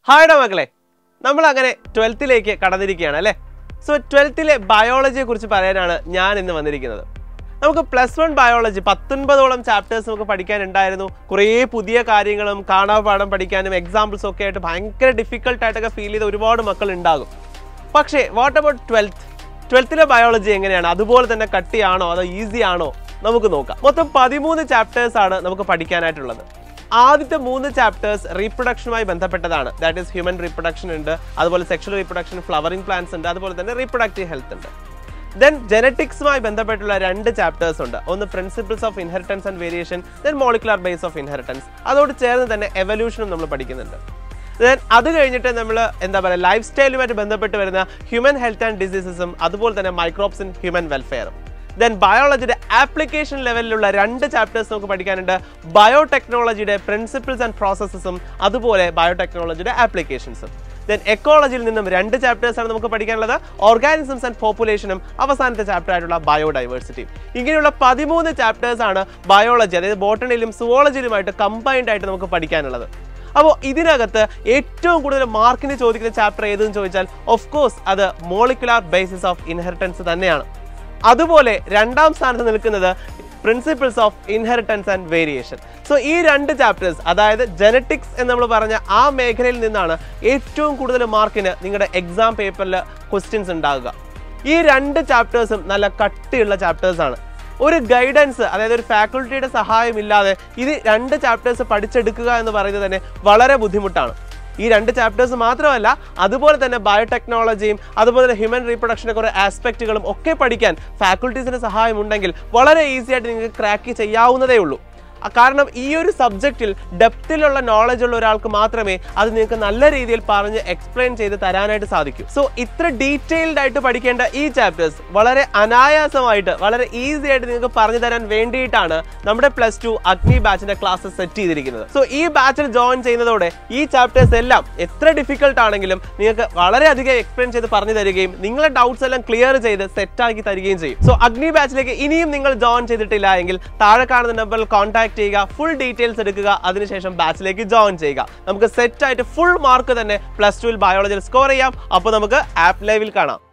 ഹായ്ഡ മക്കളെ നമ്മൾ അങ്ങനെ ട്വൽത്തിലേക്ക് കടന്നിരിക്കുകയാണ് അല്ലേ സോ ട്വൽത്തിലെ ബയോളജിയെ കുറിച്ച് പറയാനാണ് ഞാൻ ഇന്ന് വന്നിരിക്കുന്നത് നമുക്ക് പ്ലസ് വൺ ബയോളജി പത്തൊൻപതോളം ചാപ്റ്റേഴ്സ് നമുക്ക് പഠിക്കാനുണ്ടായിരുന്നു കുറേ പുതിയ കാര്യങ്ങളും കാണാപാഠം പഠിക്കാനും എക്സാമ്പിൾസ് ഒക്കെ ആയിട്ട് ഭയങ്കര ഡിഫിക്കൽട്ട് ആയിട്ടൊക്കെ ഫീൽ ചെയ്ത ഒരുപാട് മക്കൾ ഉണ്ടാകും പക്ഷേ വാട്ട് അബൌട്ട് ട്വൽത്ത് ട്വൽത്തിലെ ബയോളജി എങ്ങനെയാണ് അതുപോലെ തന്നെ കട്ടിയാണോ അതോ ഈസി ആണോ നമുക്ക് നോക്കാം മൊത്തം പതിമൂന്ന് ചാപ്റ്റേഴ്സ് ആണ് നമുക്ക് പഠിക്കാനായിട്ടുള്ളത് ആദ്യത്തെ മൂന്ന് ചാപ്റ്റേഴ്സ് റീപ്രൊഡക്ഷനുമായി ബന്ധപ്പെട്ടതാണ് ദാറ്റ് ഈസ് ഹ്യൂമൻ റീപ്രൊഡക്ഷൻ ഉണ്ട് അതുപോലെ സെക്ഷൽ റീപ്രൊഡക്ഷൻ ഫ്ലവറിംഗ് പ്ലാന്റ്സ് ഉണ്ട് അതുപോലെ തന്നെ റീപ്രൊഡക്റ്റീവ് ഹെൽത്ത് ഉണ്ട് ദെൻ ജനറ്റിക്സുമായി ബന്ധപ്പെട്ടുള്ള രണ്ട് ചാപ്റ്റേഴ്സ് ഉണ്ട് ഒന്ന് principles of inheritance and variation then molecular base of inheritance അതോട് ചേർന്ന് തന്നെ എവല്യൂഷനും നമ്മൾ പഠിക്കുന്നുണ്ട് ദെൻ അത് കഴിഞ്ഞിട്ട് നമ്മൾ എന്താ പറയുക ലൈഫ് സ്റ്റൈലുമായിട്ട് ബന്ധപ്പെട്ട് വരുന്ന ഹ്യൂമൻ ഹെൽത്ത് ആൻഡ് ഡിസീസസും അതുപോലെ തന്നെ മൈക്രോബ്സ് ഇൻ ഹ്യൂമൻ വെൽഫെയറും ദെൻ ബയോളജിയുടെ ആപ്ലിക്കേഷൻ ലെവലിലുള്ള രണ്ട് ചാപ്റ്റേഴ്സ് നമുക്ക് പഠിക്കാനുണ്ട് ബയോടെക്നോളജിയുടെ പ്രിൻസിപ്പിൾസ് ആൻഡ് പ്രോസസ്സസും അതുപോലെ ബയോടെക്നോളജിയുടെ ആപ്ലിക്കേഷൻസും ദെൻ എക്കോളജിയിൽ നിന്നും രണ്ട് ചാപ്റ്റേഴ്സ് ആണ് നമുക്ക് പഠിക്കാനുള്ളത് ഓർഗാനിസംസ് ആൻഡ് പോപ്പുലേഷനും അവസാനത്തെ ചാപ്റ്റർ ആയിട്ടുള്ള ബയോഡൈവേഴ്സിറ്റി ഇങ്ങനെയുള്ള പതിമൂന്ന് ചാപ്റ്റേഴ്സ് ആണ് ബയോളജി അതായത് ബോട്ടണിയിലും സുവോളജിയിലുമായിട്ട് കമ്പൈൻഡ് ആയിട്ട് നമുക്ക് പഠിക്കാനുള്ളത് അപ്പോൾ ഇതിനകത്ത് ഏറ്റവും കൂടുതൽ മാർക്കിന് ചോദിക്കുന്ന ചാപ്റ്റർ ഏതെന്ന് ചോദിച്ചാൽ ഓഫ് കോഴ്സ് അത് മോളിക്കുലാർ ബേസിസ് ഓഫ് ഇൻഹെറിറ്റൻസ് തന്നെയാണ് അതുപോലെ രണ്ടാം സ്ഥാനത്ത് നിൽക്കുന്നത് principles of inheritance and variation so ഈ രണ്ട് ചാപ്റ്റേഴ്സ് അതായത് ജനറ്റിക്സ് എന്ന് നമ്മൾ പറഞ്ഞ ആ മേഖലയിൽ നിന്നാണ് ഏറ്റവും കൂടുതൽ മാർക്കിന് നിങ്ങളുടെ എക്സാം പേപ്പറിൽ ക്വസ്റ്റ്യൻസ് ഉണ്ടാകുക ഈ രണ്ട് ചാപ്റ്റേഴ്സും നല്ല കട്ടിയുള്ള ചാപ്റ്റേഴ്സ് ആണ് ഒരു ഗൈഡൻസ് അതായത് ഒരു ഫാക്കൽറ്റിയുടെ സഹായമില്ലാതെ ഇത് രണ്ട് ചാപ്റ്റേഴ്സ് പഠിച്ചെടുക്കുക എന്ന് പറയുന്നത് തന്നെ വളരെ ബുദ്ധിമുട്ടാണ് ഈ രണ്ട് ചാപ്റ്റേഴ്സ് മാത്രമല്ല അതുപോലെ തന്നെ ബയോടെക്നോളജിയും അതുപോലെ തന്നെ ഹ്യൂമൻ റീപ്രൊഡക്ഷൻ്റെ കുറേ ആസ്പെക്റ്റുകളും ഒക്കെ പഠിക്കാൻ ഫാക്കൽറ്റീസിൻ്റെ സഹായം ഉണ്ടെങ്കിൽ വളരെ ഈസി ആയിട്ട് നിങ്ങൾക്ക് ക്രാക്ക് ചെയ്യാവുന്നതേ ഉള്ളൂ ആ കാരണം ഈ ഒരു സബ്ജക്റ്റിൽ ഡെപ്തിലുള്ള നോളജ് ഉള്ള ഒരാൾക്ക് മാത്രമേ അത് നിങ്ങൾക്ക് നല്ല രീതിയിൽ പറഞ്ഞ് എക്സ്പ്ലെയിൻ ചെയ്ത് തരാനായിട്ട് സാധിക്കൂ സോ ഇത്ര ഡീറ്റെയിൽഡ് ആയിട്ട് പഠിക്കേണ്ട ഈ ചാപ്റ്റേഴ്സ് വളരെ അനായാസമായിട്ട് വളരെ ഈസി ആയിട്ട് നിങ്ങൾക്ക് പറഞ്ഞു തരാൻ വേണ്ടിയിട്ടാണ് നമ്മുടെ പ്ലസ് ടു അഗ്നി ബാച്ചിന്റെ ക്ലാസ്സസ് സെറ്റ് ചെയ്തിരിക്കുന്നത് സോ ഈ ബാച്ചിൽ ജോയിൻ ചെയ്യുന്നതോടെ ഈ ചാപ്റ്റേഴ്സ് എല്ലാം എത്ര ഡിഫിക്കൽട്ട് ആണെങ്കിലും നിങ്ങൾക്ക് വളരെയധികം എക്സ്പ്ലെയിൻ ചെയ്ത് പറഞ്ഞു തരികയും നിങ്ങളെ ഡൗട്ട്സ് എല്ലാം ക്ലിയർ ചെയ്ത് സെറ്റ് ആക്കി തരികയും ചെയ്യും സോ അഗ്നി ബാച്ചിലേക്ക് ഇനിയും നിങ്ങൾ ജോയിൻ ചെയ്തിട്ടില്ല എങ്കിൽ താഴെ കാണുന്ന നമ്പറിൽ കോൺടാക്ട് ചെയ്യുക ഫുൾ ഡീറ്റെയിൽസ് എടുക്കുക അതിനുശേഷം ബാച്ചിലേക്ക് ജോയിൻ ചെയ്യുക നമുക്ക് സെറ്റ് ആയിട്ട് ഫുൾ മാർക്ക് തന്നെ പ്ലസ് ടുവിൽ ബയോളജിയിൽ സ്കോർ ചെയ്യാം അപ്പോൾ നമുക്ക് ആപ്പ് ലൈവിൽ കാണാം